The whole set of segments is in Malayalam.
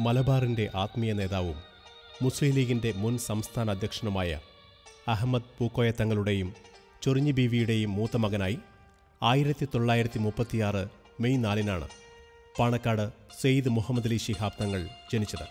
മലബാറിൻ്റെ ആത്മീയ നേതാവും മുസ്ലിം ലീഗിൻ്റെ മുൻ സംസ്ഥാന അധ്യക്ഷനുമായ അഹമ്മദ് പൂക്കോയ തങ്ങളുടെയും ചൊറിഞ്ഞി ബീവിയുടെയും മൂത്ത മകനായി ആയിരത്തി തൊള്ളായിരത്തി മുപ്പത്തിയാറ് മെയ് നാലിനാണ് പാണക്കാട് സെയ്ദ് മുഹമ്മദ് അലി ശിഹാബ് തങ്ങൾ ജനിച്ചത്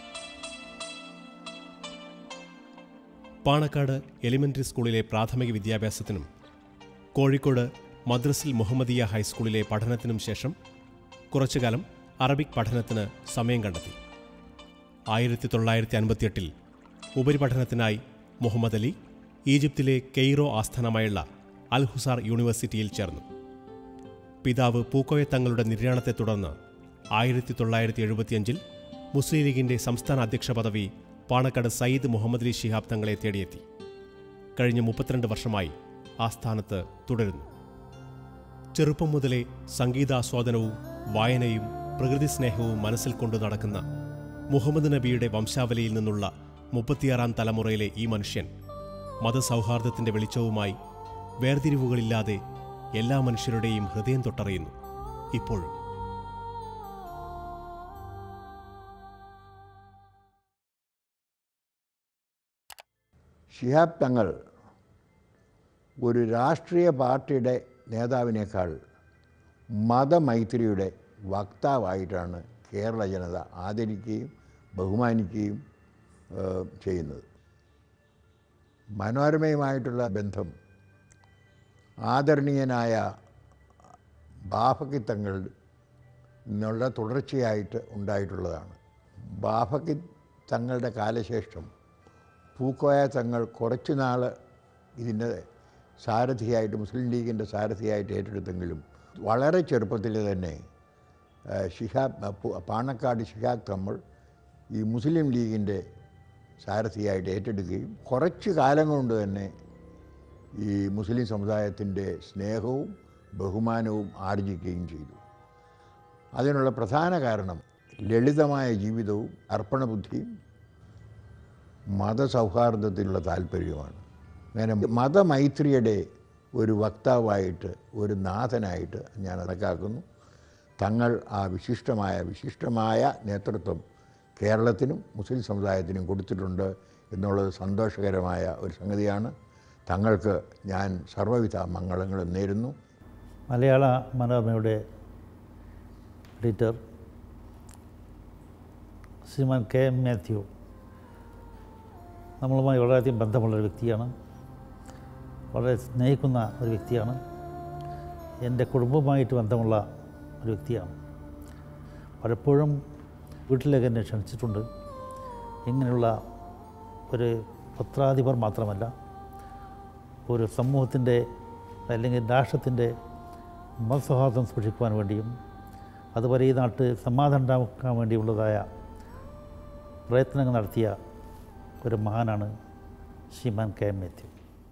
പാണക്കാട് എലിമെന്ററി സ്കൂളിലെ പ്രാഥമിക വിദ്യാഭ്യാസത്തിനും കോഴിക്കോട് മദ്രസിൽ മുഹമ്മദിയ ഹൈസ്കൂളിലെ പഠനത്തിനും ശേഷം കുറച്ചുകാലം അറബിക് പഠനത്തിന് സമയം കണ്ടെത്തി ആയിരത്തി തൊള്ളായിരത്തി അൻപത്തിയെട്ടിൽ ഉപരിപഠനത്തിനായി മുഹമ്മദ് അലി ഈജിപ്തിലെ കെയ്റോ ആസ്ഥാനമായുള്ള അൽ ഹുസാർ യൂണിവേഴ്സിറ്റിയിൽ ചേർന്നു പിതാവ് പൂക്കോയ തങ്ങളുടെ നിര്യാണത്തെ തുടർന്ന് ആയിരത്തി തൊള്ളായിരത്തി എഴുപത്തിയഞ്ചിൽ മുസ്ലിം ലീഗിന്റെ സംസ്ഥാന അധ്യക്ഷ പദവി പാണക്കാട് സയ്യിദ് മുഹമ്മദ് അലി ശിഹാബ് തങ്ങളെ തേടിയെത്തി കഴിഞ്ഞ മുപ്പത്തിരണ്ട് വർഷമായി ആ സ്ഥാനത്ത് തുടരുന്നു ചെറുപ്പം മുതലേ സംഗീതാസ്വാദനവും വായനയും പ്രകൃതി സ്നേഹവും മനസ്സിൽ കൊണ്ടു നടക്കുന്ന മുഹമ്മദ് നബിയുടെ വംശാവലിയിൽ നിന്നുള്ള മുപ്പത്തിയാറാം തലമുറയിലെ ഈ മനുഷ്യൻ മതസൗഹാർദ്ദത്തിന്റെ വെളിച്ചവുമായി വേർതിരിവുകളില്ലാതെ എല്ലാ മനുഷ്യരുടെയും ഹൃദയം തൊട്ടറിയുന്നു ഇപ്പോഴും ഷിഹാബ് തങ്ങൾ ഒരു രാഷ്ട്രീയ പാർട്ടിയുടെ നേതാവിനേക്കാൾ മതമൈത്രിയുടെ വക്താവായിട്ടാണ് കേരള ജനത ആദരിക്കുകയും ബഹുമാനിക്കുകയും ഏഹ്, ചെയ്യുന്നത് മനോരമയുമായിട്ടുള്ള ബന്ധം ആദരണീയനായ ബാഫക്കി തങ്ങൾ നിന്നുള്ള തുടർച്ചയായിട്ട് ഉണ്ടായിട്ടുള്ളതാണ് ബാഫക്കി തങ്ങളുടെ കാലശേഷം പൂക്കോയ തങ്ങൾ കുറച്ച് നാൾ ഇതിൻ്റെ സാരഥിയായിട്ട് മുസ്ലിം ലീഗിൻ്റെ സാരഥിയായിട്ട് ഏറ്റെടുത്തെങ്കിലും വളരെ ചെറുപ്പത്തിൽ തന്നെ ആ, ശിഹാബ് ആ, പു- പാണക്കാട് ശിഹാബ് തങ്ങൾ ഈ മുസ്ലിം ലീഗിൻ്റെ സാരഥിയായിട്ട് ഏറ്റെടുക്കുകയും കുറച്ച് കാലം കൊണ്ട് തന്നെ ഈ മുസ്ലിം സമുദായത്തിൻ്റെ സ്നേഹവും ബഹുമാനവും ആർജിക്കുകയും ചെയ്തു അതിനുള്ള പ്രധാന കാരണം ലളിതമായ ജീവിതവും അർപ്പണബുദ്ധിയും മതസൗഹാർദ്ദത്തിലുള്ള താല്പര്യവുമാണ് അങ്ങനെ മതമൈത്രിയുടെ ഒരു വക്താവായിട്ട് ഒരു നാഥനായിട്ട് ഞാൻ കണക്കാക്കുന്നു തങ്ങൾ ആ വിശിഷ്ടമായ വിശിഷ്ടമായ നേതൃത്വം കേരളത്തിനും മുസ്ലിം സമുദായത്തിനും കൊടുത്തിട്ടുണ്ട് എന്നുള്ളത് സന്തോഷകരമായ ഒരു സംഗതിയാണ് തങ്ങൾക്ക് ഞാൻ സർവ്വവിധ മംഗളങ്ങളും നേരുന്നു മലയാള മനോരമയുടെ editor Shriman K M Mathew നമ്മളുമായി വളരെയധികം ബന്ധമുള്ള ഒരു വ്യക്തിയാണ് വളരെ സ്നേഹിക്കുന്ന ഒരു വ്യക്തിയാണ് എൻ്റെ കുടുംബവുമായിട്ട് ബന്ധമുള്ള ഒരു വ്യക്തിയാണ് പലപ്പോഴും വീട്ടിലേക്ക് എന്നെ ക്ഷണിച്ചിട്ടുണ്ട് ഇങ്ങനെയുള്ള ഒരു പത്രാധിപർ മാത്രമല്ല ഒരു സമൂഹത്തിൻ്റെ അല്ലെങ്കിൽ രാഷ്ട്രത്തിൻ്റെ മതസൗഹാർദ്ദം സൂക്ഷിക്കുവാൻ വേണ്ടിയും അതുപോലെ ഈ നാട്ടിൽ സമാധാനം ഉണ്ടാക്കാൻ വേണ്ടിയുള്ളതായ പ്രയത്നങ്ങൾ നടത്തിയ ഒരു മഹാനാണ് ശ്രീമാൻ കെ എം മാത്യു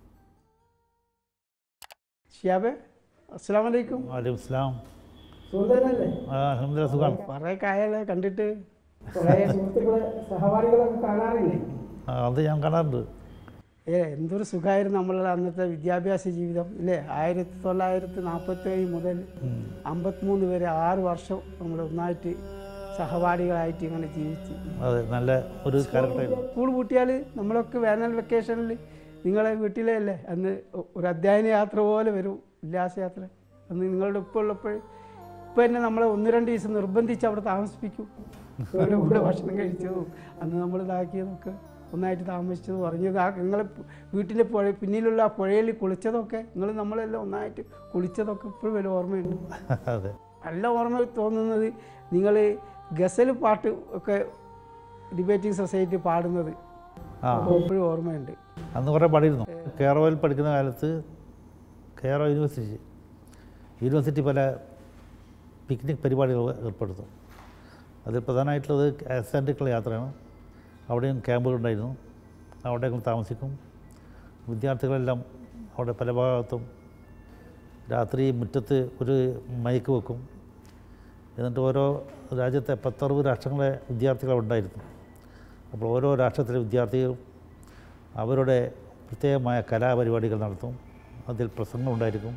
ഷിയാബെ അസ്സാം വലൈക്കും വലൈക്കും ഇസ്ലാം സുഹൃത്തല്ലേ ആ അൽഹംദുലില്ലാ സുഖമാണ് കുറേ കായല്ലേ കണ്ടിട്ട് കുറേ സുഹൃത്തുക്കളെ സഹപാഠികളൊക്കെ കാണാറില്ലേ ആ, അത് ഞാൻ കാണാറുണ്ട് ഏ എന്തൊരു സുഖമായിരുന്നു നമ്മളുടെ അന്നത്തെ വിദ്യാഭ്യാസ ജീവിതം ഇല്ലേ ആയിരത്തി തൊള്ളായിരത്തി നാൽപ്പത്തേഴ് മുതൽ അമ്പത്തിമൂന്ന് വരെ ആറ് വർഷം നമ്മൾ ഒന്നായിട്ട് സഹപാഠികളായിട്ട് ഇങ്ങനെ ജീവിച്ച് അതെ നല്ല ഒരു കാലഘട്ടമായിരുന്നു സ്കൂൾ പൂട്ടിയാൽ നമ്മളൊക്കെ വേനൽ വെക്കേഷനിൽ നിങ്ങളെ വീട്ടിലേ അല്ലേ അന്ന് ഒരു അധ്യയന യാത്ര പോലെ വരും ഉല്ലാസയാത്ര അന്ന് നിങ്ങളുടെ ഉപ്പ ഉള്ളപ്പോൾ ഇപ്പം തന്നെ നമ്മളെ ഒന്ന് രണ്ട് ദിവസം നിർബന്ധിച്ച് അവിടെ താമസിപ്പിക്കും അവരുടെ കൂടെ ഭക്ഷണം കഴിച്ചതും അന്ന് നമ്മൾ ഇതാക്കിയതൊക്കെ ഒന്നായിട്ട് താമസിച്ചത് പറഞ്ഞത് ആ നിങ്ങളെ വീട്ടിലെ പുഴ പിന്നിലുള്ള ആ പുഴയിൽ കുളിച്ചതൊക്കെ നിങ്ങൾ നമ്മളെല്ലാം ഒന്നായിട്ട് കുളിച്ചതൊക്കെ ഇപ്പോഴും വലിയ ഓർമ്മയുണ്ട് അതെ നല്ല ഓർമ്മ തോന്നുന്നത് നിങ്ങൾ ഗസൽ പാട്ട് ഒക്കെ ഡിബേറ്റിംഗ് സൊസൈറ്റി പാടുന്നത് ആ ഇപ്പോഴും ഓർമ്മയുണ്ട് അന്ന് കുറേ പാടിയിരുന്നു കേരളയിൽ പഠിക്കുന്ന കാലത്ത് കേരള യൂണിവേഴ്സിറ്റി യൂണിവേഴ്സിറ്റി പല പിക്നിക് പരിപാടികൾ ഏർപ്പെടുത്തും അതിൽ പ്രധാനമായിട്ടുള്ളത് ആസാൻറ്റിക്കുള്ള യാത്രയാണ് അവിടെയും ക്യാമ്പുകളുണ്ടായിരുന്നു അവിടെയൊക്കെ താമസിക്കും വിദ്യാർത്ഥികളെല്ലാം അവിടെ പല ഭാഗത്തും രാത്രി മുറ്റത്ത് ഒരു മൈക്ക് വെക്കും എന്നിട്ട് ഓരോ രാജ്യത്തെ പത്തറുപത് രാഷ്ട്രങ്ങളെ വിദ്യാർത്ഥികൾ ഉണ്ടായിരുന്നു അപ്പോൾ ഓരോ രാഷ്ട്രത്തിലെ വിദ്യാർത്ഥികളും അവരുടെ പ്രത്യേകമായ കലാപരിപാടികൾ നടത്തും അതിൽ പ്രസംഗമുണ്ടായിരിക്കും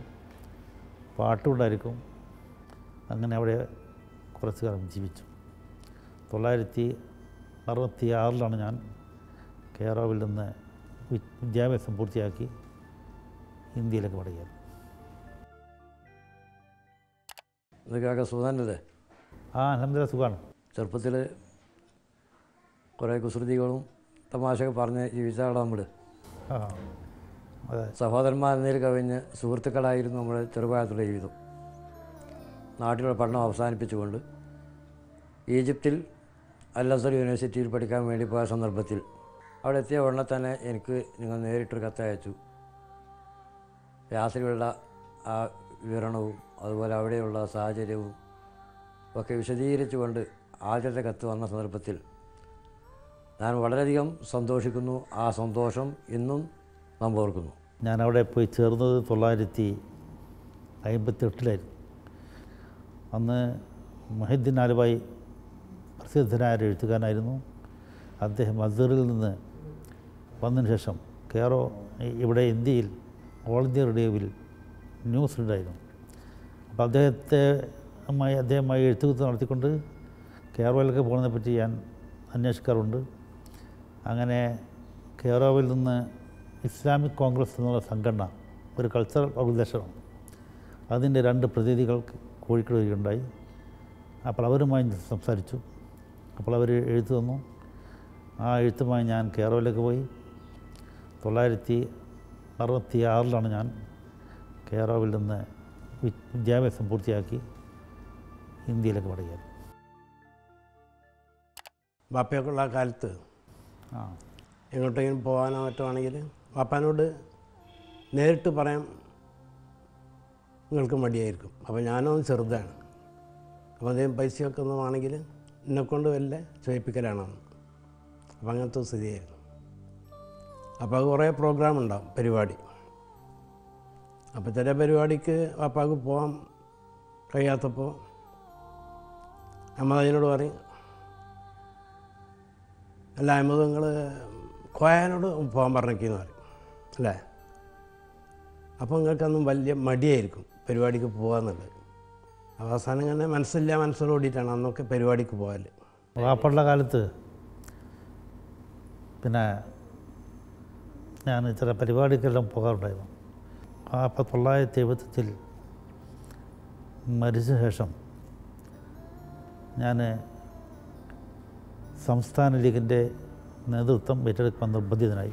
പാട്ടുണ്ടായിരിക്കും അങ്ങനെ അവിടെ കുറച്ച് കാലം ജീവിച്ചു തൊള്ളായിരത്തി അറുപത്തി ആറിലാണ് ഞാൻ കേരളയിൽ നിന്ന് വി- വിദ്യാഭ്യാസം പൂർത്തിയാക്കി ഇന്ത്യയിലേക്ക് മടങ്ങിയത് ഇതൊക്കെ സുഖാനല്ലേ ആ അലഹമ്മദില്ല സുഖമാണ് ചെറുപ്പത്തിൽ കുറേ കുസൃതികളും തമാശയൊക്കെ പറഞ്ഞ് ജീവിച്ചാണ് നമ്മൾ ആ അതെ സഹോദരന്മാരെന്നതിൽ കവിഞ്ഞ് സുഹൃത്തുക്കളായിരുന്നു നമ്മുടെ ചെറുപ്രായത്തിലുള്ള ജീവിതം നാട്ടിലുള്ള പഠനം അവസാനിപ്പിച്ചുകൊണ്ട് ഈജിപ്തിൽ അൽ അസർ യൂണിവേഴ്സിറ്റിയിൽ പഠിക്കാൻ വേണ്ടി പോയ സന്ദർഭത്തിൽ അവിടെ എത്തിയ ഉടനെ തന്നെ എനിക്ക് നിങ്ങൾ നേരിട്ടൊരു കത്തയച്ചു യാത്രയുള്ള ആ വിവരണവും അതുപോലെ അവിടെയുള്ള സാഹചര്യവും ഒക്കെ വിശദീകരിച്ചുകൊണ്ട് ആദ്യത്തെ കത്ത് വന്ന സന്ദർഭത്തിൽ ഞാൻ വളരെയധികം സന്തോഷിക്കുന്നു ആ സന്തോഷം ഇന്നും നാം ഓർക്കുന്നു ഞാൻ അവിടെ പോയി ചേർന്നത് തൊള്ളായിരത്തി അമ്പത്തി എട്ടിലായിരുന്നു അന്ന് മഹിദ്ദീൻ ആലുവായി പ്രസിദ്ധനായ ഒരു എഴുത്തുകാരനായിരുന്നു അദ്ദേഹം അസറിൽ നിന്ന് വന്നതിന് ശേഷം കേറോ ഇ- ഇവിടെ ഇന്ത്യയിൽ ഓൾ ഇന്ത്യ റേഡിയോയിൽ ന്യൂസ് ഉണ്ടായിരുന്നു അപ്പോൾ അദ്ദേഹത്തെ മായി അദ്ദേഹമായി എഴുത്തുകുത്ത് നടത്തിക്കൊണ്ട് കേറോയിലൊക്കെ പോകുന്നതിനെ പറ്റി ഞാൻ അന്വേഷിക്കാറുണ്ട് അങ്ങനെ കേറോവിൽ നിന്ന് ഇസ്ലാമിക് കോൺഗ്രസ് എന്നുള്ള സംഘടന ഒരു കൾച്ചറൽ ഓർഗനൈസേഷനാണ് അതിൻ്റെ രണ്ട് പ്രതിനിധികൾ കോഴിക്കോട് വരികയുണ്ടായി അപ്പോൾ അവരുമായി ഞാൻ സംസാരിച്ചു അപ്പോൾ അവർ എഴുത്ത് തന്നു ആ എഴുത്തുമായി ഞാൻ കേരളയിലേക്ക് പോയി തൊള്ളായിരത്തി അറുപത്തി ആറിലാണ് ഞാൻ കേരളയിൽ നിന്ന് വി- വിദ്യാഭ്യാസം പൂർത്തിയാക്കി ഇന്ത്യയിലേക്ക് മടങ്ങിയത് വാപ്പയൊക്കെ ഉള്ള കാലത്ത് ആ എങ്ങോട്ടെങ്കിലും പോകാനോ മറ്റോ ആണെങ്കിൽ വാപ്പാനോട് നേരിട്ട് പറയാൻ നിങ്ങൾക്ക് മടിയായിരിക്കും അപ്പോൾ ഞാനൊന്ന് ചെറുതാണ് അപ്പോൾ അദ്ദേഹം പൈസയൊക്കെ ഒന്നും ആണെങ്കിൽ എന്നെക്കൊണ്ട് വല്ല ചോദിപ്പിക്കലാണ് അപ്പോൾ അങ്ങനത്തെ ഒരു സ്ഥിതിയായിരുന്നു അപ്പോൾ അത് കുറേ പ്രോഗ്രാം ഉണ്ടാവും പരിപാടി അപ്പോൾ ചില പരിപാടിക്ക് വാപ്പാക്ക് പോകാൻ കഴിയാത്തപ്പോൾ അമ്മ അതിനോട് പറയും അല്ല അഹമ്മദ് നിങ്ങൾ കോയാനോട് പോകാൻ പറഞ്ഞേക്കെന്ന് പറയും അല്ലേ അപ്പോൾ നിങ്ങൾക്കൊന്നും വലിയ മടിയായിരിക്കും പരിപാടിക്ക് പോകാന്നുള്ളത് അവസാനം ഇങ്ങനെ മനസ്സില്ല മനസ്സോട് കൂടിയിട്ടാണ് അന്നൊക്കെ പരിപാടിക്ക് പോകാൻ വാപ്പുള്ള കാലത്ത് പിന്നെ ഞാൻ ചില പരിപാടിക്കെല്ലാം പോകാറുണ്ടായിരുന്നു ആ അപ്പോൾ തൊള്ളായിരത്തി എഴുപത്തഞ്ചിൽ മരിച്ച ശേഷം ഞാൻ സംസ്ഥാന ലീഗിൻ്റെ നേതൃത്വം ഏറ്റെടുക്കാൻ നിർബന്ധിതനായി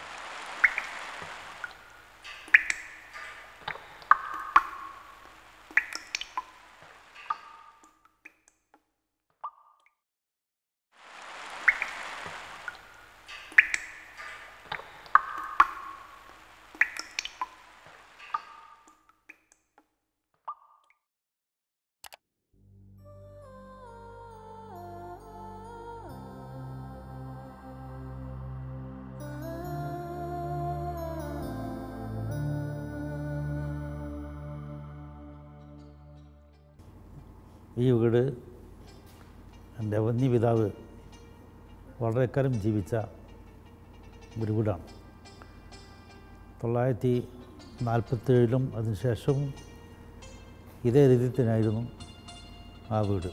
ഈ വീട് എൻ്റെ വന്യപിതാവ് വളരെക്കാലം ജീവിച്ച ഒരു വീടാണ് തൊള്ളായിരത്തി നാൽപ്പത്തേഴിലും അതിനുശേഷവും ഇതേ രീതിയിൽ തന്നെയായിരുന്നു ആ വീട്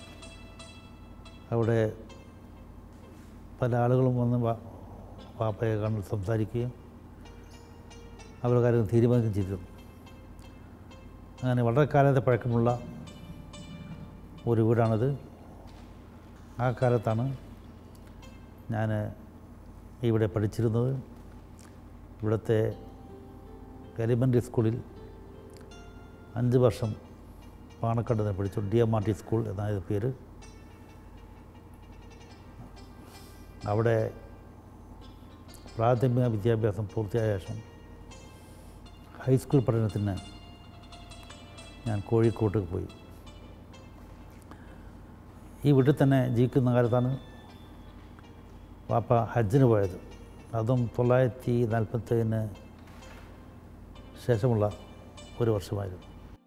അവിടെ പല ആളുകളും വന്ന് വാ- വാപ്പയെ കണ്ട് സംസാരിക്കുകയും അവരുടെ കാര്യങ്ങൾ തീരുമാനിക്കുകയും ചെയ്തിരുന്നു അങ്ങനെ വളരെ കാലത്തെ പഴക്കമുള്ള ഒരു വീടാണിത് ആ കാലത്താണ് ഞാൻ ഇവിടെ പഠിച്ചിരുന്നത് ഇവിടുത്തെ എലിമെൻ്ററി സ്കൂളിൽ അഞ്ച് വർഷം പാണക്കാട് നിന്ന് പഠിച്ചു D M R T school എന്നായത് പേര് അവിടെ പ്രാഥമിക വിദ്യാഭ്യാസം പൂർത്തിയായ ശേഷം ഹൈസ്കൂൾ പഠനത്തിന് ഞാൻ കോഴിക്കോട്ട് പോയി ഈ വീട്ടിൽ തന്നെ ജീവിക്കുന്ന കാലത്താണ് വാപ്പ ഹജ്ജിന് പോയത് അതും തൊള്ളായിരത്തി നാൽപ്പത്തേഴിന് ശേഷമുള്ള ഒരു വർഷമായിരുന്നു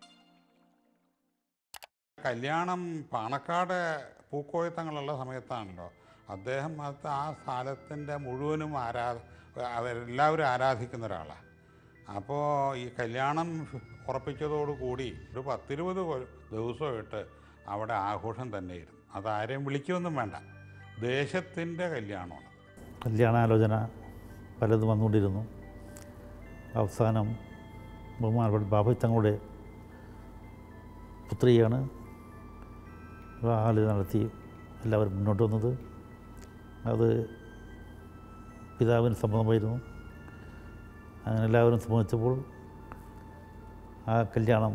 കല്യാണം പാണക്കാട് പൂക്കോയത്തങ്ങളുള്ള സമയത്താണല്ലോ അദ്ദേഹം അത് ആ സ്ഥലത്തിൻ്റെ മുഴുവനും ആരാ അവരെല്ലാവരും ആരാധിക്കുന്ന ഒരാളാണ് അപ്പോൾ ഈ കല്യാണം ഉറപ്പിച്ചതോടുകൂടി ഒരു പത്തിരുപത് കൊ- ദിവസമായിട്ട് അവിടെ ആഘോഷം തന്നെയായിരുന്നു അതാരെയും വിളിക്കുകയൊന്നും വേണ്ട ദേശത്തിൻ്റെ കല്യാണമാണ് കല്യാണാലോചന പലതും വന്നുകൊണ്ടിരുന്നു അവസാനം ബഹുമാനപ്പെട്ട ബാബു തങ്ങളുടെ പുത്രിയാണ് വിവാഹാലോചന നടത്തി എല്ലാവരും മുന്നോട്ട് വന്നത് അത് പിതാവിന് സമ്മതമായിരുന്നു അങ്ങനെ എല്ലാവരും സമ്മതിച്ചപ്പോൾ ആ കല്യാണം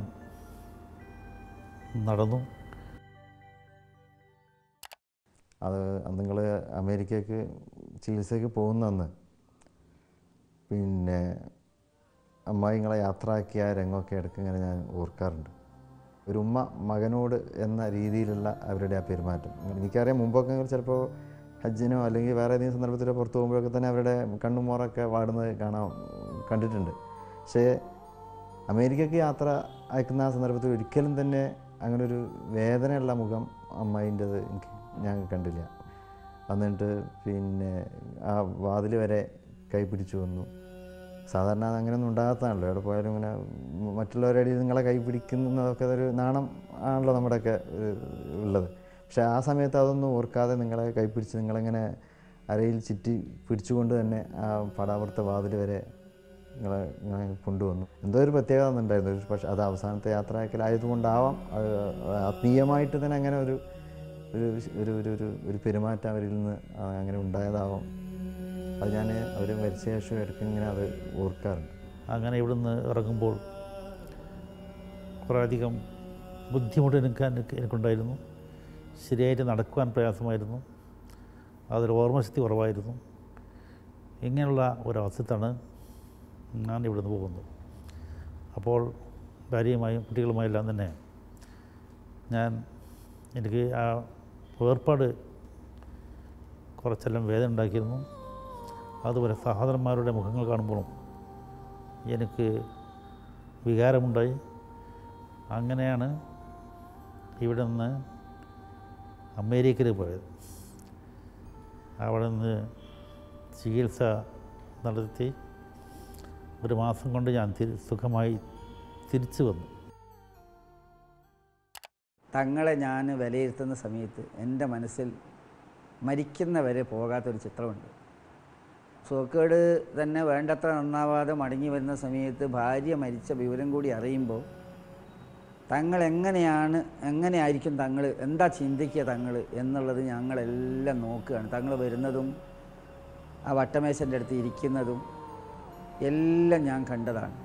നടന്നു അത് നിങ്ങൾ അമേരിക്കക്ക് ചികിത്സയ്ക്ക് പോകുന്നന്ന് പിന്നെ അമ്മായിങ്ങളെ യാത്രയാക്കിയ ആ രംഗമൊക്കെ ഇടയ്ക്ക് ഇങ്ങനെ ഞാൻ ഓർക്കാറുണ്ട് ഒരു ഉമ്മ മകനോട് എന്ന രീതിയിലുള്ള അവരുടെ ആ പെരുമാറ്റം എനിക്കറിയാം മുമ്പൊക്കെ ചിലപ്പോൾ ഹജ്ജിനോ അല്ലെങ്കിൽ വേറെ ഏതെങ്കിലും സന്ദർഭത്തിലോ പുറത്ത് പോകുമ്പോഴൊക്കെ തന്നെ അവരുടെ കണ്ണും മോറൊക്കെ വാടുന്നത് കാണാൻ കണ്ടിട്ടുണ്ട് പക്ഷേ അമേരിക്കക്ക് യാത്ര അയക്കുന്ന ആ സന്ദർഭത്തിൽ ഒരിക്കലും തന്നെ അങ്ങനെ ഒരു വേദനയുള്ള മുഖം അമ്മായിൻ്റെത് എനിക്ക് ഞാൻ കണ്ടില്ല എന്നിട്ട് പിന്നെ ആ വാതിൽ വരെ കൈ പിടിച്ചു വന്നു സാധാരണ അത് അങ്ങനെയൊന്നും ഉണ്ടാകാത്തതാണല്ലോ എവിടെ പോയാലും ഇങ്ങനെ മറ്റുള്ളവരുടെ ഇടയിൽ നിങ്ങളെ കൈ പിടിക്കുന്നതൊക്കെ ഒരു നാണം ആണല്ലോ നമ്മുടെയൊക്കെ ഒരു ഉള്ളത് പക്ഷെ ആ സമയത്ത് അതൊന്നും ഓർക്കാതെ നിങ്ങളെ കൈ പിടിച്ച് നിങ്ങളിങ്ങനെ അരയിൽ ചുറ്റി പിടിച്ചുകൊണ്ട് തന്നെ ആ പടാപുറത്തെ വാതിൽ വരെ നിങ്ങളെ ഇങ്ങനെ കൊണ്ടുവന്നു എന്തോ ഒരു പ്രത്യേകത ഉണ്ടായിരുന്നു ഒരു പക്ഷേ അത് അവസാനത്തെ യാത്രയാക്കലായതുകൊണ്ടാവാം അത് ആത്മീയമായിട്ട് തന്നെ അങ്ങനെ ഒരു ഒരു ഒരു ഒരു ഒരു ഒരു പെരുമാറ്റം അവരിൽ നിന്ന് അങ്ങനെ ഉണ്ടായതാവാം അത് ഞാൻ അവർ മരിച്ച ശേഷം ഇടയ്ക്ക് ഇങ്ങനെ അത് ഓർക്കാറുണ്ട് അങ്ങനെ ഇവിടുന്ന് ഇറങ്ങുമ്പോൾ കുറേയധികം ബുദ്ധിമുട്ട് എനിക്ക് എനിക്ക് എനിക്കുണ്ടായിരുന്നു ശരിയായിട്ട് നടക്കുവാൻ പ്രയാസമായിരുന്നു അതൊരു ഓർമ്മശക്തി കുറവായിരുന്നു ഇങ്ങനെയുള്ള ഒരവസ്ഥത്താണ് ഞാൻ ഇവിടുന്ന് പോകുന്നത് അപ്പോൾ ഭാര്യയുമായും കുട്ടികളുമായെല്ലാം തന്നെ ഞാൻ എനിക്ക് ആ വേർപാട് കുറച്ചെല്ലാം വേദന ഉണ്ടാക്കിയിരുന്നു അതുപോലെ സഹോദരന്മാരുടെ മുഖങ്ങൾ കാണുമ്പോഴും എനിക്ക് വികാരമുണ്ടായി അങ്ങനെയാണ് ഇവിടെ നിന്ന് അമേരിക്കയിൽ പോയത് അവിടെ നിന്ന് ചികിത്സ നടത്തി ഒരു മാസം കൊണ്ട് ഞാൻ തിരി സുഖമായി തിരിച്ചു വന്നു തങ്ങളെ ഞാൻ വിലയിരുത്തുന്ന സമയത്ത് എൻ്റെ മനസ്സിൽ മരിക്കുന്നവരെ പോകാത്തൊരു ചിത്രമുണ്ട് സോക്കേട് തന്നെ വേണ്ടത്ര നന്നാവാതെ മടങ്ങി വരുന്ന സമയത്ത് ഭാര്യ മരിച്ച വിവരം കൂടി അറിയുമ്പോൾ തങ്ങൾ എങ്ങനെയാണ് എങ്ങനെയായിരിക്കും തങ്ങൾ എന്താ ചിന്തിക്കുക തങ്ങൾ എന്നുള്ളത് ഞങ്ങളെല്ലാം നോക്കുകയാണ് തങ്ങൾ വരുന്നതും ആ വട്ടമേശൻ്റെ അടുത്ത് ഇരിക്കുന്നതും എല്ലാം ഞാൻ കണ്ടതാണ്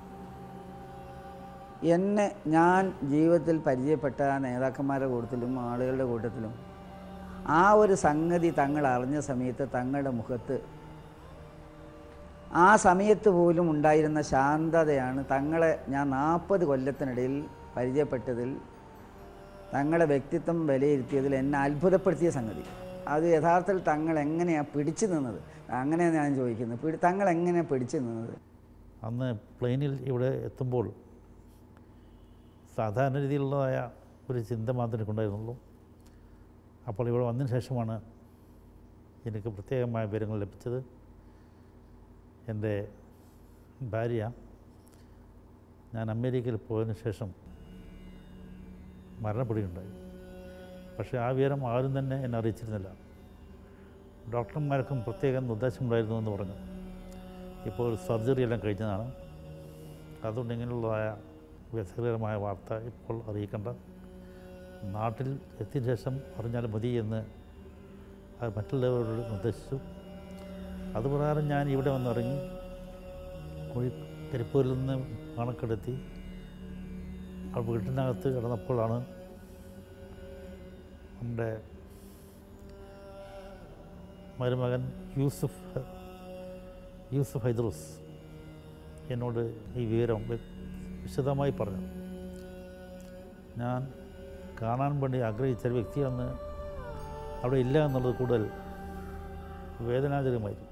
എന്നെ ഞാൻ ജീവിതത്തിൽ പരിചയപ്പെട്ട ആ നേതാക്കന്മാരുടെ കൂട്ടത്തിലും ആളുകളുടെ കൂട്ടത്തിലും ആ ഒരു സംഗതി തങ്ങൾ അറിഞ്ഞ സമയത്ത് തങ്ങളുടെ മുഖത്ത് ആ സമയത്ത് പോലും ഉണ്ടായിരുന്ന ശാന്തതയാണ് തങ്ങളെ ഞാൻ നാൽപ്പത് കൊല്ലത്തിനിടയിൽ പരിചയപ്പെട്ടതിൽ തങ്ങളുടെ വ്യക്തിത്വം വിലയിരുത്തിയതിൽ എന്നെ അത്ഭുതപ്പെടുത്തിയ സംഗതി അത് യഥാർത്ഥത്തിൽ തങ്ങൾ എങ്ങനെയാണ് പിടിച്ചു നിന്നത് അങ്ങനെയാണ് ഞാൻ ചോദിക്കുന്നത് പിടി തങ്ങൾ എങ്ങനെയാണ് പിടിച്ചു നിന്നത് അന്ന് പ്ലെയിനിൽ ഇവിടെ എത്തുമ്പോൾ സാധാരണ രീതിയിലുള്ളതായ ഒരു ചിന്ത മാത്രമേ എനിക്കുണ്ടായിരുന്നുള്ളൂ അപ്പോൾ ഇവിടെ വന്നതിന് ശേഷമാണ് എനിക്ക് പ്രത്യേകമായ വിവരങ്ങൾ ലഭിച്ചത് എൻ്റെ ഭാര്യ ഞാൻ അമേരിക്കയിൽ പോയതിന് ശേഷം മരണപ്പെടുകയുണ്ടായി പക്ഷേ ആ വിവരം ആരും തന്നെ എന്നെ അറിയിച്ചിരുന്നില്ല ഡോക്ടർമാർക്കും പ്രത്യേക നിർദ്ദേശമുണ്ടായിരുന്നു എന്ന് പറഞ്ഞു ഇപ്പോൾ സർജറി എല്ലാം കഴിഞ്ഞതാണ് അതുകൊണ്ട് ഇങ്ങനെയുള്ളതായ വ്യസകരമായ വാർത്ത ഇപ്പോൾ അറിയിക്കേണ്ട നാട്ടിൽ എത്തിയ ശേഷം അറിഞ്ഞാൽ മതി എന്ന് അത് മറ്റുള്ളവരോട് നിർദ്ദേശിച്ചു അതുപ്രകാരം ഞാൻ ഇവിടെ വന്നിറങ്ങി കോഴി കരിപ്പൂരിൽ നിന്ന് കണക്കെടുത്തി ആ വീട്ടിനകത്ത് കിടന്നപ്പോഴാണ് നമ്മുടെ മരുമകൻ യൂസുഫ് യൂസുഫ് ഹൈദ്രൂസ് എന്നോട് ഈ വിവരം വ്യ- വിശദമായി പറഞ്ഞു ഞാൻ കാണാൻ വേണ്ടി ആഗ്രഹിച്ച ഒരു വ്യക്തിയാണ് അവിടെ ഇല്ല എന്നുള്ളത് കൂടുതൽ വേദനാജനകമായിരുന്നു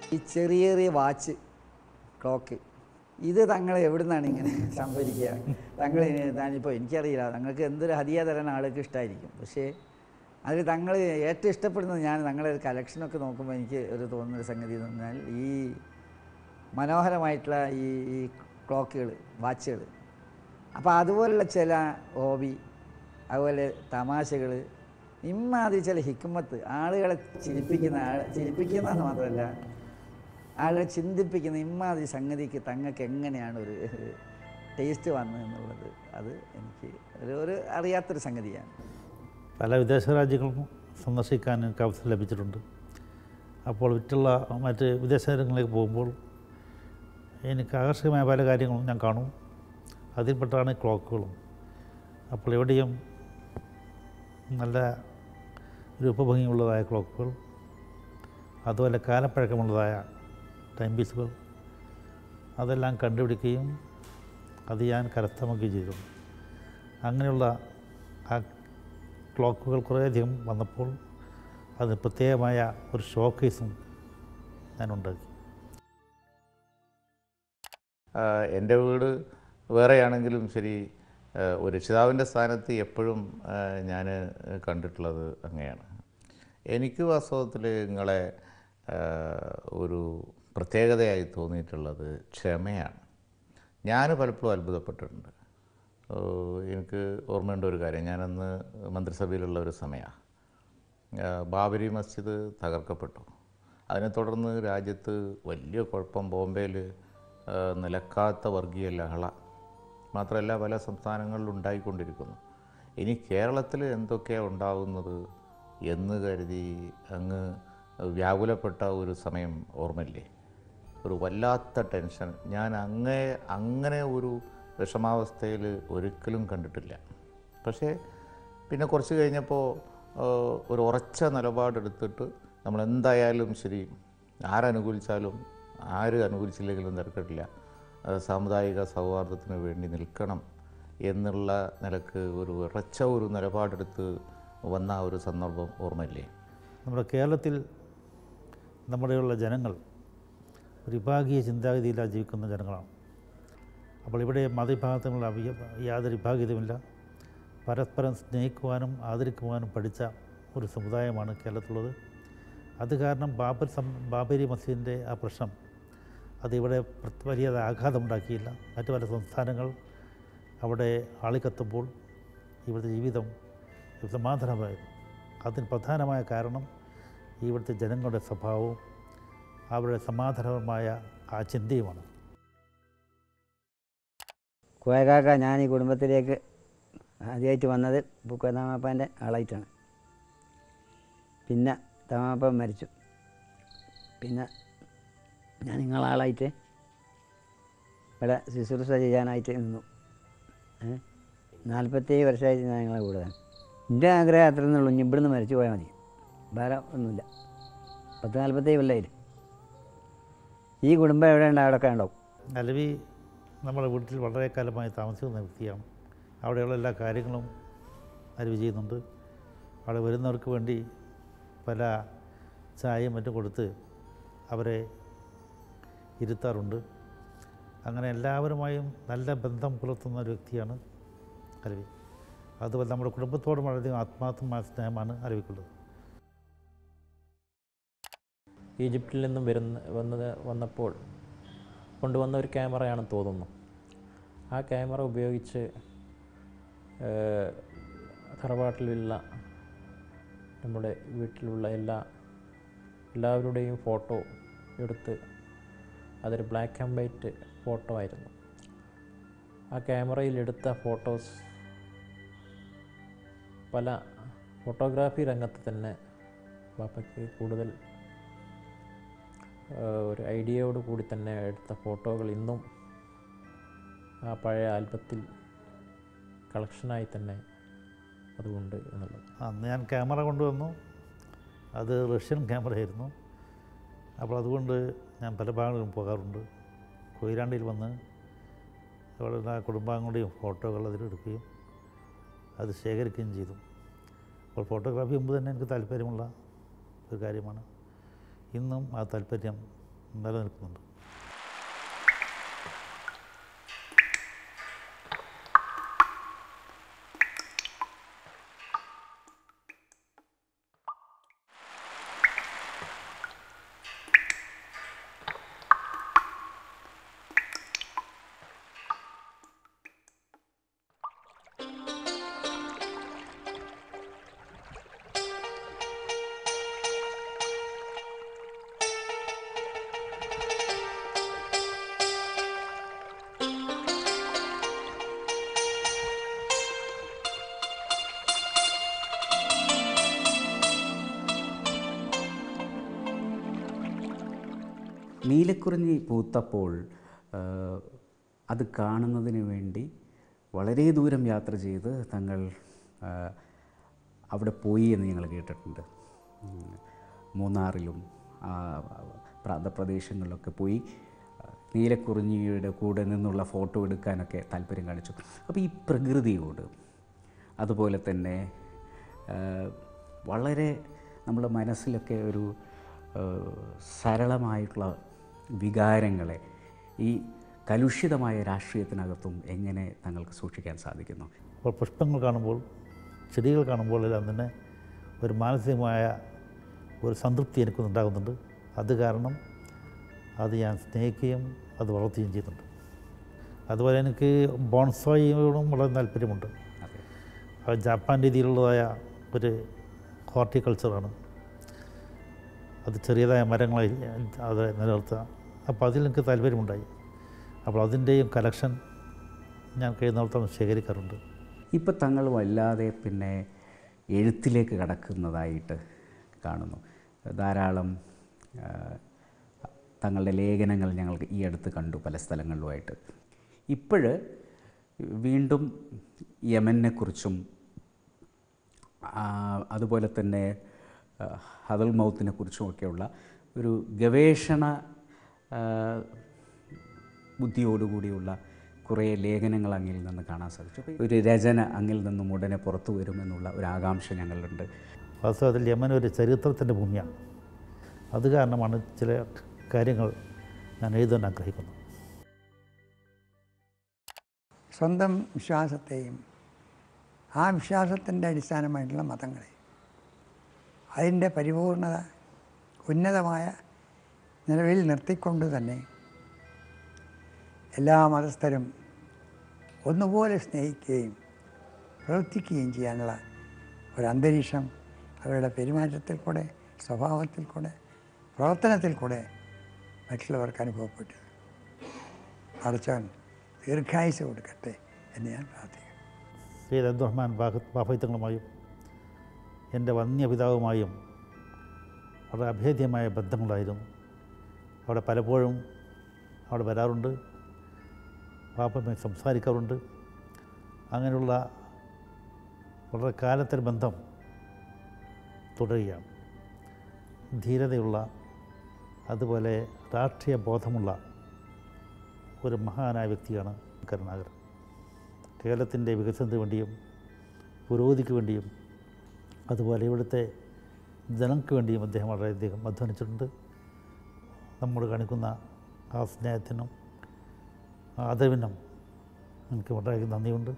ഈ ചെറിയ ചെറിയ വാച്ച് ക്ലോക്ക് ഇത് തങ്ങൾ എവിടെ നിന്നാണ് ഇങ്ങനെ സംഭരിക്കുക തങ്ങൾ ഞാനിപ്പോൾ എനിക്കറിയില്ല തങ്ങൾക്ക് എന്തൊരു ഹതിയ തരാൻ ആൾക്ക് ഇഷ്ടമായിരിക്കും പക്ഷേ അതിൽ തങ്ങൾ ഏറ്റവും ഇഷ്ടപ്പെടുന്നത് ഞാൻ തങ്ങളുടെ ഒരു കളക്ഷനൊക്കെ നോക്കുമ്പോൾ എനിക്ക് ഒരു തോന്നുന്ന ഒരു സംഗതി എന്ന് പറഞ്ഞാൽ ഈ മനോഹരമായിട്ടുള്ള ഈ ഈ ക്ലോക്കുകൾ വാച്ചുകൾ അപ്പോൾ അതുപോലുള്ള ചില ഹോബി അതുപോലെ തമാശകൾ ഇമ്മാതിരി ചില ഹിക്കുമത്ത് ആളുകളെ ചിരിപ്പിക്കുന്ന ആൾ ചിരിപ്പിക്കുന്നതെന്ന് മാത്രമല്ല ആളുകളെ ചിന്തിപ്പിക്കുന്ന ഇമ്മാതിരി സംഗതിക്ക് തങ്ങൾക്ക് എങ്ങനെയാണ് ഒരു ടേസ്റ്റ് വന്നത് എന്നുള്ളത് അത് എനിക്ക് ഒരു ഒരു അറിയാത്തൊരു സംഗതിയാണ് പല വിദേശ രാജ്യങ്ങളും സന്ദർശിക്കാൻ എനിക്ക് അവസരം ലഭിച്ചിട്ടുണ്ട് അപ്പോൾ മറ്റുള്ള മറ്റ് വിദേശ രാജ്യങ്ങളിലേക്ക് പോകുമ്പോൾ എനിക്ക് ആകർഷകമായ പല കാര്യങ്ങളും ഞാൻ കാണും അതിൽപ്പെട്ടാണ് ക്ലോക്കുകളും അപ്പോൾ എവിടെയും നല്ല രൂപഭംഗിയുള്ളതായ ക്ലോക്കുകൾ അതുപോലെ കാലപ്പഴക്കമുള്ളതായ ടൈം പീസുകൾ അതെല്ലാം കണ്ടുപിടിക്കുകയും അത് ഞാൻ കരസ്ഥമാക്കുകയും ചെയ്തിരുന്നു അങ്ങനെയുള്ള ആ ക്ലോക്കുകൾ കുറേയധികം വന്നപ്പോൾ അത് പ്രത്യേകമായ ഒരു ഷോക്കേസും ഞാൻ ഉണ്ടാക്കി എൻ്റെ വീട് വേറെയാണെങ്കിലും ശരി ആ, ഒരു രക്ഷിതാവിൻ്റെ സ്ഥാനത്ത് എപ്പോഴും ഞാൻ കണ്ടിട്ടുള്ളത് അങ്ങനെയാണ് എനിക്ക് വാസ്തവത്തിൽ നിങ്ങളെ ആ, ഒരു പ്രത്യേകതയായി തോന്നിയിട്ടുള്ളത് ക്ഷമയാണ് ഞാൻ പലപ്പോഴും അത്ഭുതപ്പെട്ടിട്ടുണ്ട് ഓ, എനിക്ക് ഓർമ്മയുണ്ട് ഒരു കാര്യം ഞാനന്ന് മന്ത്രിസഭയിലുള്ള ഒരു സമയമാണ് ബാബരി മസ്ജിദ് തകർക്കപ്പെട്ടു അതിനെ തുടർന്ന് രാജ്യത്ത് വലിയ കുഴപ്പം ബോംബെയിൽ നിലക്കാത്ത വർഗീയ ലഹള മാത്രമല്ല പല സംസ്ഥാനങ്ങളിലും ഉണ്ടായിക്കൊണ്ടിരിക്കുന്നു ഇനി കേരളത്തിൽ എന്തൊക്കെയാണ് ഉണ്ടാകുന്നത് എന്ന് കരുതി അങ്ങ് വ്യാകുലപ്പെട്ട ഒരു സമയം ഓർമ്മയില്ലേ ഒരു വല്ലാത്ത ടെൻഷൻ ഞാൻ അങ്ങേ അങ്ങനെ ഒരു വിഷമാവസ്ഥയിൽ ഒരിക്കലും കണ്ടിട്ടില്ല പക്ഷേ പിന്നെ കുറച്ച് കഴിഞ്ഞപ്പോൾ ആഹ്, ഒരു ഉറച്ച നിലപാടെടുത്തിട്ട് നമ്മൾ എന്തായാലും ശരി ആരനുകൂലിച്ചാലും ആര് അനുകൂലിച്ചില്ലെങ്കിലും തിരക്കിട്ടില്ല അത് സാമുദായിക സൗഹാർദ്ദത്തിന് വേണ്ടി നിൽക്കണം എന്നുള്ള നിലക്ക് ഒരു ഉറച്ച ഒരു നിലപാടെടുത്ത് വന്ന ആ ഒരു സന്ദർഭം ഓർമ്മയില്ലേ നമ്മുടെ കേരളത്തിൽ നമ്മുടെയുള്ള ജനങ്ങൾ ഒരു വിഭാഗീയ ചിന്താഗതിയിലാണ് ജീവിക്കുന്ന ജനങ്ങളാണ് അപ്പോൾ ഇവിടെ മതവിഭാഗത്തിനുള്ള അവിയ- യാതൊരു വിഭാഗീയതയുമില്ല പരസ്പരം സ്നേഹിക്കുവാനും ആദരിക്കുവാനും പഠിച്ച ഒരു സമുദായമാണ് കേരളത്തിലുള്ളത് അത് കാരണം ബാബർ സം ബാബരി മസ്ജിദിൻ്റെ ആ പ്രശ്നം അത് ഇവിടെ പ്ര- വലിയ ആഘാതമുണ്ടാക്കിയില്ല മറ്റു പല സംസ്ഥാനങ്ങൾ അവിടെ ആളിക്കത്തുമ്പോൾ ഇവിടുത്തെ ജീവിതം സമാധാനമായിരുന്നു അതിന് പ്രധാനമായ കാരണം ഇവിടുത്തെ ജനങ്ങളുടെ സ്വഭാവവും അവരുടെ സമാധാനപരമായ ആ ചിന്തയുമാണ് കോയകാക്ക ഞാൻ ഈ കുടുംബത്തിലേക്ക് ആദ്യമായിട്ട് വന്നത് പൂക്കോതാമാപ്പാൻ്റെ ആളായിട്ടാണ് പിന്നെ താമാപ്പൻ മരിച്ചു പിന്നെ ഞാൻ നിങ്ങളാളായിട്ട് ഇവിടെ ശുശ്രൂഷ ചെയ്യാനായിട്ട് നിന്നു ഏ നാൽപ്പത്തേഴ് വർഷമായിട്ട് ഞാൻ നിങ്ങളെ കൂടെ എൻ്റെ ആഗ്രഹം അത്ര നിന്നുള്ളൂ ഇനി ഇവിടുന്ന് മരിച്ചു പോയാൽ മതി വേറെ ഒന്നുമില്ല പത്ത് നാൽപ്പത്തേഴ് കൊല്ലമായില്ലേ ഈ കുടുംബം എവിടെ ഉണ്ട് അവിടെയൊക്കെ ഉണ്ടാവും അലവി നമ്മുടെ വീട്ടിൽ വളരെ കാലമായി താമസിക്കുന്ന വ്യക്തിയാണ് അവിടെയുള്ള എല്ലാ കാര്യങ്ങളും അലവി ചെയ്യുന്നുണ്ട് അവിടെ വരുന്നവർക്ക് വേണ്ടി പല ചായയും മറ്റും കൊടുത്ത് അവരെ ഇരുത്താറുണ്ട് അങ്ങനെ എല്ലാവരുമായും നല്ല ബന്ധം പുലർത്തുന്ന ഒരു വ്യക്തിയാണ് അലവി അതുപോലെ നമ്മുടെ കുടുംബത്തോടും വളരെയധികം ആത്മാർത്ഥമായ സ്നേഹമാണ് അലവിക്കുള്ളത് ഈജിപ്തിൽ നിന്നും വരുന്ന വന്നത് വന്നപ്പോൾ കൊണ്ടുവന്ന ഒരു ക്യാമറയാണെന്ന് തോന്നുന്നു ആ ക്യാമറ ഉപയോഗിച്ച് ഏഹ്, തറവാട്ടിലുള്ള നമ്മുടെ വീട്ടിലുള്ള എല്ലാ എല്ലാവരുടെയും ഫോട്ടോ എടുത്ത് അതൊരു ബ്ലാക്ക് ആൻഡ് വൈറ്റ് ഫോട്ടോ ആയിരുന്നു ആ ക്യാമറയിൽ എടുത്ത ഫോട്ടോസ് പല ഫോട്ടോഗ്രാഫി രംഗത്ത് തന്നെ ബാപ്പയ്ക്ക് കൂടുതൽ ഏഹ്, ഒരു ഐഡിയയോട് കൂടി തന്നെ എടുത്ത ഫോട്ടോകൾ ഇന്നും ആ പഴയ ആൽബത്തിൽ കളക്ഷനായി തന്നെ അതുകൊണ്ട് എന്നുള്ളത് അന്ന് ഞാൻ ക്യാമറ കൊണ്ടുവന്നു അത് റഷ്യൻ ക്യാമറയായിരുന്നു അപ്പോൾ അതുകൊണ്ട് ഞാൻ പല ഭാഗങ്ങളിലും പോകാറുണ്ട് കൊയിലാണ്ടിയിൽ വന്ന് അവിടെ ആ കുടുംബാംഗങ്ങളുടെയും ഫോട്ടോകൾ അതിലെടുക്കുകയും അത് ശേഖരിക്കുകയും ചെയ്തു അപ്പോൾ ഫോട്ടോഗ്രാഫി മുമ്പ് തന്നെ എനിക്ക് താല്പര്യമുള്ള ഒരു കാര്യമാണ് ഇന്നും ആ താല്പര്യം നിലനിൽക്കുന്നുണ്ട് നീലക്കുറിഞ്ഞി പൂത്തപ്പോൾ ആ, അത് കാണുന്നതിന് വേണ്ടി വളരെ ദൂരം യാത്ര ചെയ്ത് തങ്ങൾ ആ, അവിടെ പോയി എന്ന് ഞങ്ങൾ കേട്ടിട്ടുണ്ട് ഉം. മൂന്നാറിലും ആ, പ്രാന്തപ്രദേശങ്ങളിലൊക്കെ പോയി ആ, നീലക്കുറിഞ്ഞിയുടെ കൂടെ നിന്നുള്ള ഫോട്ടോ എടുക്കാനൊക്കെ താല്പര്യം കാണിച്ചു അപ്പോൾ ഈ പ്രകൃതിയോട് അതുപോലെ തന്നെ ആ, വളരെ നമ്മുടെ മനസ്സിലൊക്കെ ഒരു ആ, സരളമായിട്ടുള്ള വികാരങ്ങളെ ഈ കലുഷിതമായ രാഷ്ട്രീയത്തിനകത്തും എങ്ങനെ തങ്ങൾക്ക് സൂക്ഷിക്കാൻ സാധിക്കുന്നു അപ്പോൾ പുഷ്പങ്ങൾ കാണുമ്പോൾ ചെടികൾ കാണുമ്പോൾ എല്ലാം തന്നെ ഒരു മാനസികമായ ഒരു സംതൃപ്തി എനിക്കുണ്ടാകുന്നുണ്ട് അത് കാരണം അത് ഞാൻ സ്നേഹിക്കുകയും അത് വളർത്തുകയും ചെയ്യുന്നുണ്ട് അതുപോലെ എനിക്ക് ബോൺസോയോടും വളരെ താല്പര്യമുണ്ട് അത് ജാപ്പാൻ രീതിയിലുള്ളതായ ഒരു ഹോർട്ടിക്കൾച്ചറാണ് അത് ചെറിയതായ മരങ്ങളെ അത് നിലനിർത്തുക അപ്പോൾ അതിൽ എനിക്ക് താല്പര്യമുണ്ടായി അപ്പോൾ അതിൻ്റെയും കലക്ഷൻ ഞാൻ കഴിയുന്നിടത്തോളം ശേഖരിക്കാറുണ്ട് ഇപ്പം തങ്ങൾ വല്ലാതെ പിന്നെ എഴുത്തിലേക്ക് കടക്കുന്നതായിട്ട് കാണുന്നു ധാരാളം ആ, തങ്ങളുടെ ലേഖനങ്ങൾ ഞങ്ങൾ ഈ അടുത്ത് കണ്ടു പല സ്ഥലങ്ങളിലുമായിട്ട് ഇപ്പോഴ് വീണ്ടും യമനെക്കുറിച്ചും ആ, അതുപോലെ തന്നെ ആ, ഹദൽ മൗത്തിനെ കുറിച്ചുമൊക്കെയുള്ള ഒരു ഗവേഷണ ആ, ബുദ്ധിയോടുകൂടിയുള്ള കുറേ ലേഖനങ്ങൾ അങ്ങിൽ നിന്ന് കാണാൻ സാധിച്ചു അപ്പോൾ ഒരു രചന അങ്ങിൽ നിന്നും ഉടനെ പുറത്തു വരുമെന്നുള്ള ഒരു ആകാംക്ഷ ഞങ്ങളുണ്ട് വാസ്തവത്തിൽ യമൻ ഒരു ചരിത്രത്തിൻ്റെ ഭൂമിയാണ് അത് കാരണമാണ് ചില കാര്യങ്ങൾ ഞാൻ എഴുതാൻ ആഗ്രഹിക്കുന്നത് സ്വന്തം വിശ്വാസത്തെയും ആ വിശ്വാസത്തിൻ്റെ അടിസ്ഥാനമായിട്ടുള്ള മതങ്ങളെ അതിൻ്റെ പരിപൂർണത ഉന്നതമായ നിലവിൽ നിർത്തിക്കൊണ്ട് തന്നെ എല്ലാ മതസ്ഥരും ഒന്നുപോലെ സ്നേഹിക്കുകയും പ്രവർത്തിക്കുകയും ചെയ്യാനുള്ള ഒരു അന്തരീക്ഷം അവരുടെ പെരുമാറ്റത്തിൽ കൂടെ സ്വഭാവത്തിൽ കൂടെ പ്രവർത്തനത്തിൽ കൂടെ മറ്റുള്ളവർക്ക് അനുഭവപ്പെട്ടു അടച്ചവൻ ദീർഘായുസ് കൊടുക്കട്ടെ എന്ന് ഞാൻ പ്രാർത്ഥിക്കുന്നു സയ്യിദ് അബ്ദുറഹ്മാൻ ബാഫൈത്തങ്ങളുമായും എൻ്റെ വന്യപിതാവുമായും വളരെ അഭേദ്യമായ ബന്ധങ്ങളായിരുന്നു അവിടെ പലപ്പോഴും അവിടെ വരാറുണ്ട് പാപ്പയുമായി സംസാരിക്കാറുണ്ട് അങ്ങനെയുള്ള വളരെ കാലത്തെ ബന്ധം തുടരുകയാണ് ധീരതയുള്ള അതുപോലെ രാഷ്ട്രീയ ബോധമുള്ള ഒരു മഹാനായ വ്യക്തിയാണ് കരുണാകരൻ കേരളത്തിൻ്റെ വികസനത്തിന് വേണ്ടിയും പുരോഗതിക്ക് വേണ്ടിയും അതുപോലെ ഇവിടുത്തെ ജനങ്ങൾക്ക് വേണ്ടിയും അദ്ദേഹം വളരെയധികം അധ്വാനിച്ചിട്ടുണ്ട് നമ്മോട് കാണിക്കുന്ന ആ സ്നേഹത്തിനും ആദരവിനും എനിക്ക് വളരെ നന്ദിയുണ്ട്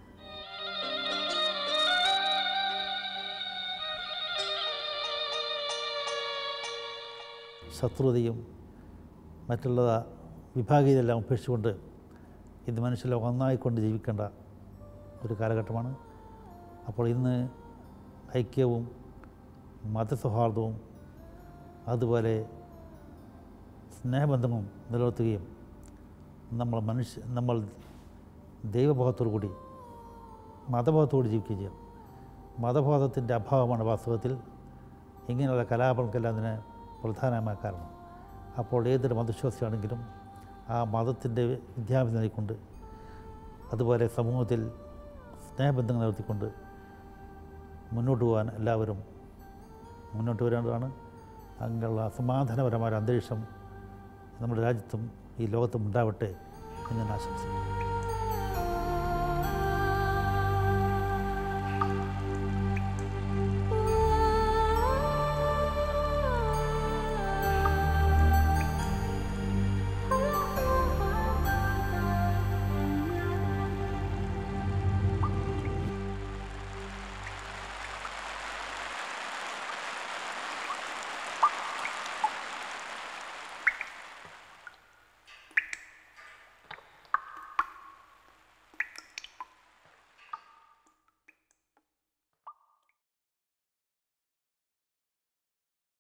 ശത്രുതയും മറ്റുള്ള വിഭാഗീയതെല്ലാം ഉപേക്ഷിച്ചുകൊണ്ട് ഇത് മനുഷ്യലോകം ഒന്നായിക്കൊണ്ട് ജീവിക്കേണ്ട ഒരു കാലഘട്ടമാണ് അപ്പോൾ ഇന്ന് ഐക്യവും മതസൗഹാർദ്ദവും അതുപോലെ സ്നേഹബന്ധങ്ങളും നിലനിർത്തുകയും നമ്മൾ മനുഷ്യ നമ്മൾ ദൈവബോധത്തോടു കൂടി മതബോധത്തോട് ജീവിക്കുകയും ചെയ്യണം മതബോധത്തിൻ്റെ അഭാവമാണ് വാസ്തവത്തിൽ ഇങ്ങനെയുള്ള കലാപങ്ങൾക്കെല്ലാം അതിന് പ്രധാനമായ കാരണം അപ്പോൾ ഏതൊരു മതവിശ്വാസിയാണെങ്കിലും ആ മതത്തിൻ്റെ വിദ്യാഭ്യാസം നൽകിക്കൊണ്ട് അതുപോലെ സമൂഹത്തിൽ സ്നേഹബന്ധങ്ങൾ നിലനിർത്തിക്കൊണ്ട് മുന്നോട്ട് പോകാൻ എല്ലാവരും മുന്നോട്ട് വരേണ്ടതാണ് അങ്ങനെയുള്ള സമാധാനപരമായ ഒരു അന്തരീക്ഷം നമ്മുടെ രാജ്യത്തും ഈ ലോകത്തും ഉണ്ടാവട്ടെ എന്ന് ഞാൻ ആശംസിക്കുന്നു